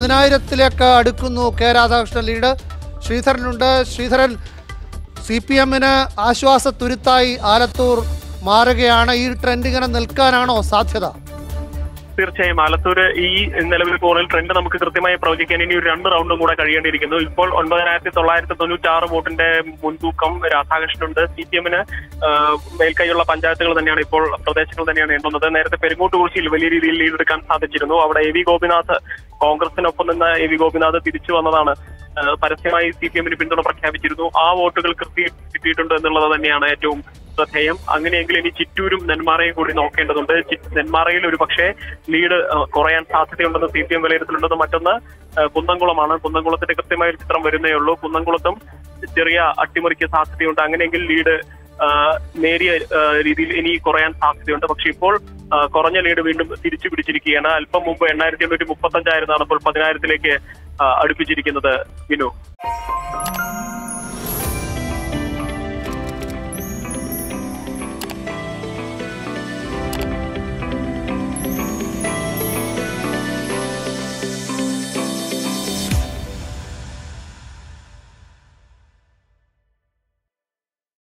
പതിനായിരത്തിലേക്ക് അടുക്കുന്നു K Radhakrishnan lead ശ്രീധരനുണ്ട് Sreedharan C P എമ്മിന് ആശ്വാസത്തുരുത്തായി ആലത്തൂർ മാറുകയാണ് ഈ ട്രെൻഡ് ഇങ്ങനെ നിൽക്കാനാണോ സാധ്യത തീർച്ചയായും ആലത്തൂർ ഈ നിലവിൽ പോളിൽ ട്രെൻഡ് നമുക്ക് കൃത്യമായി പ്രവചിക്കാൻ ഇനി ഒരു രണ്ട് റൗണ്ടും കൂടെ കഴിയേണ്ടിയിരിക്കുന്നു ഇപ്പോൾ ഒൻപതിനായിരത്തി തൊള്ളായിരത്തി തൊണ്ണൂറ്റി ആറ് വോട്ടിന്റെ മുൻതൂക്കം രാധാകൃഷ്ണനുണ്ട് സി പി എമ്മിന് മേൽക്കൈയുള്ള പഞ്ചായത്തുകൾ തന്നെയാണ് ഇപ്പോൾ പ്രദേശങ്ങൾ തന്നെയാണ് എണ്ണുന്നത് നേരത്തെ പെരുങ്ങോട്ടുകുറിച്ചിയിൽ വലിയ രീതിയിൽ ലീഡെടുക്കാൻ സാധിച്ചിരുന്നു അവിടെ എ വി ഗോപിനാഥ് കോൺഗ്രസിനൊപ്പം നിന്ന് എ വി ഗോപിനാഥ് തിരിച്ചു വന്നതാണ് ആ, പരസ്യമായി സി പി എമ്മിന് പിന്തുണ പ്രഖ്യാപിച്ചിരുന്നു ആ വോട്ടുകൾ കൃത്യം കിട്ടിയിട്ടുണ്ട് എന്നുള്ളത് തന്നെയാണ് ഏറ്റവും ശ്രദ്ധേയം അങ്ങനെയെങ്കിൽ ഇനി ചിറ്റൂരും നെന്മാറയും കൂടി നോക്കേണ്ടതുണ്ട് ചി- നെന്മാറയിൽ ഒരു പക്ഷേ ലീഡ് ആ, കുറയാൻ സാധ്യതയുണ്ടെന്ന് സി പി എം വിലയിരുത്തലുണ്ടെന്ന് മറ്റൊന്ന് ആ, കുന്നംകുളമാണ് കുന്നംകുളത്തിന്റെ കൃത്യമായ ഒരു ചിത്രം വരുന്നേ ഉള്ളൂ കുന്നംകുളത്തും ചെറിയ അട്ടിമറിക്ക് സാധ്യതയുണ്ട് അങ്ങനെയെങ്കിൽ ലീഡ് ആ, നേരിയ ആ, രീതിയിൽ ഇനി കുറയാൻ സാധ്യതയുണ്ട് പക്ഷെ ഇപ്പോൾ ആ, കുറഞ്ഞ ലീഡ് വീണ്ടും തിരിച്ചു പിടിച്ചിരിക്കുകയാണ് അല്പം മുമ്പ് എണ്ണായിരത്തി എണ്ണൂറ്റി മുപ്പത്തി അഞ്ചായിരുന്നാണ് ഇപ്പോൾ പതിനായിരത്തിലേക്ക് ആ, അടുപ്പിച്ചിരിക്കുന്നത് വിനു